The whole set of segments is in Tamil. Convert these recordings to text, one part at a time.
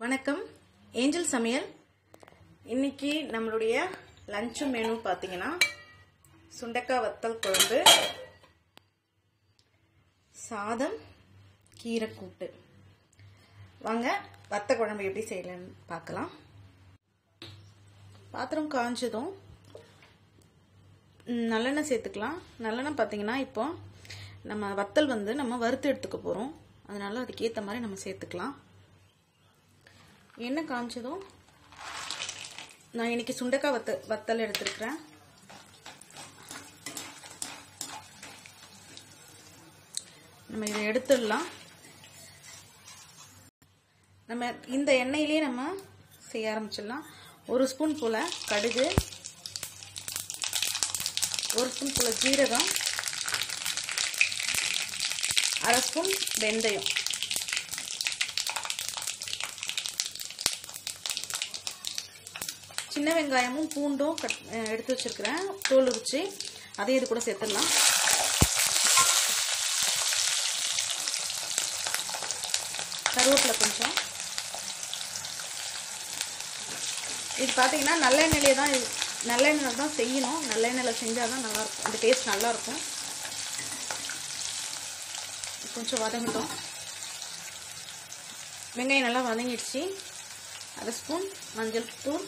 வணக்கம் ஏஞ்சல் சமையல் இன்னைக்கு நம்மளுடைய லஞ்சு மெனு பார்த்தீங்கன்னா சுண்டக்காய் வத்தல் குழம்பு சாதம் கீரை கூட்டு வாங்க வத்த குழம்பு எப்படி செய்யலான்னு பார்க்கலாம் பாத்திரம் காஞ்சதும் ம், நல்லெண்ணெய் சேர்த்துக்கலாம் நல்லெண்ணெய் பார்த்தீங்கன்னா இப்போ நம்ம வத்தல் வந்து நம்ம வறுத்து எடுத்துக்க போகிறோம் அதனால அதுக்கேற்ற மாதிரி நம்ம சேர்த்துக்கலாம் எண்ணெய் காஞ்சதும் நான் இன்னைக்கு சுண்டக்காய் வத்த வத்தல் எடுத்திருக்கிறேன் நம்ம இதை எடுத்துடலாம் நம்ம இந்த எண்ணெயிலேயே நம்ம செய்ய ஆரம்பிச்சிடலாம் ஒரு ஸ்பூன் போல் கடுகு ஒரு ஸ்பூன் போல் ஜீரகம் அரை ஸ்பூன் வெந்தயம் சின்ன வெங்காயமும் பூண்டும் கட் அஹ் எடுத்து வச்சிருக்கிறேன் தோல் உரிச்சு அதையும் இது கூட சேர்த்துடலாம் கருவேப்பிலை கொஞ்சம் இது பார்த்தீங்கன்னா நல்லெண்ணெயிலே தான் இது நல்லெண்ணெயில் தான் செய்யணும் நல்லெண்ணெயில் செஞ்சால் தான் நல்லாயிருக்கும் அந்த டேஸ்ட் நல்லாயிருக்கும் கொஞ்சம் வதங்கட்டும் வெங்காயம் நல்லா வதங்கிடுச்சு அரை ஸ்பூன் மஞ்சள் தூள்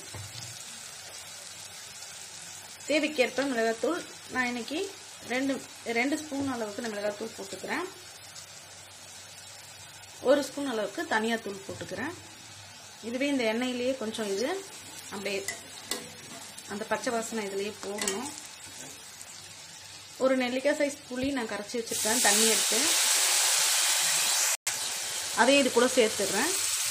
தேவைக்கேற்ப மிளகாத்தூள் நான் இன்னைக்கு ரெண்டு ரெண்டு ஸ்பூன் அளவுக்கு நான் மிளகாத்தூள் போட்டுக்கிறேன் ஒரு ஸ்பூன் அளவுக்கு தனியாத்தூள் போட்டுக்கிறேன் இதுவே இந்த எண்ணெயிலேயே கொஞ்சம் இது அப்படியே அந்த பச்சை வாசனை இதுலேயே போகணும் ஒரு நெல்லிக்காய் சைஸ் புளி நான் கரைச்சி வச்சுருக்கேன் தண்ணி எடுத்து அதையும் இது கூட சேர்த்துடுறேன்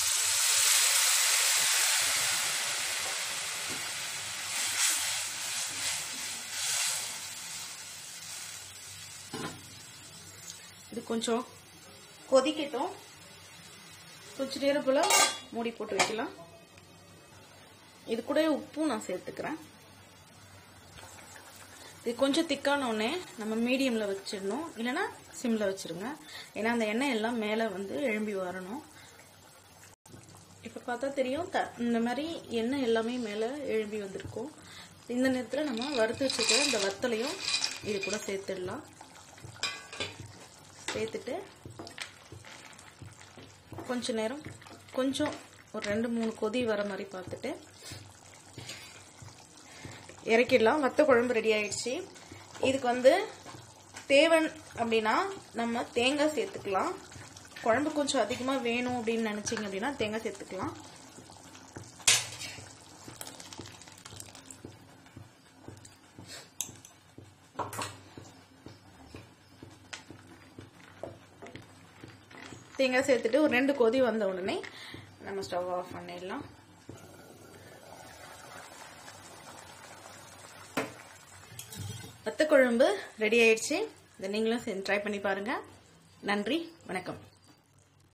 இது கொஞ்சம் கொதிக்கட்டும் கொஞ்ச நேரம் போல் மூடி போட்டு வைக்கலாம் இது கூட உப்பும் நான் சேர்த்துக்கிறேன் இது கொஞ்சம் திக்கான உடனே நம்ம மீடியமில் வச்சிடணும் இல்லைன்னா சிம்மில் வச்சிருங்க ஏன்னா அந்த எண்ணெய் எல்லாம் மேலே வந்து எழும்பி வரணும் இப்போ பார்த்தா தெரியும் த இந்த மாதிரி எண்ணெய் எல்லாமே மேலே எழும்பி வந்திருக்கும் இந்த நேரத்தில் நம்ம வறுத்து வச்சுக்கிற இந்த வத்தலையும் இது கூட சேர்த்துடலாம் சேர்த்துட்டு கொஞ்ச நேரம் கொஞ்சம் ஒரு ரெண்டு மூணு கொதி வர மாதிரி பார்த்துட்டு இறக்கிடலாம் வத்த குழம்பு ரெடி ஆயிடுச்சு இதுக்கு வந்து தேவன் அப்படின்னா நம்ம தேங்காய் சேர்த்துக்கலாம் குழம்பு கொஞ்சம் அதிகமாக வேணும் அப்படின்னு நினச்சிங்க அப்படின்னா தேங்காய் சேர்த்துக்கலாம் தேங்காய் சேர்த்துட்டு ஒரு ரெண்டு கொதி வந்த உடனே நம்ம ஸ்டவ் ஆஃப் பண்ணிடலாம் வத்த குழம்பு ரெடி ஆயிடுச்சு இதை நீங்களும் ட்ரை பண்ணி பாருங்க நன்றி வணக்கம்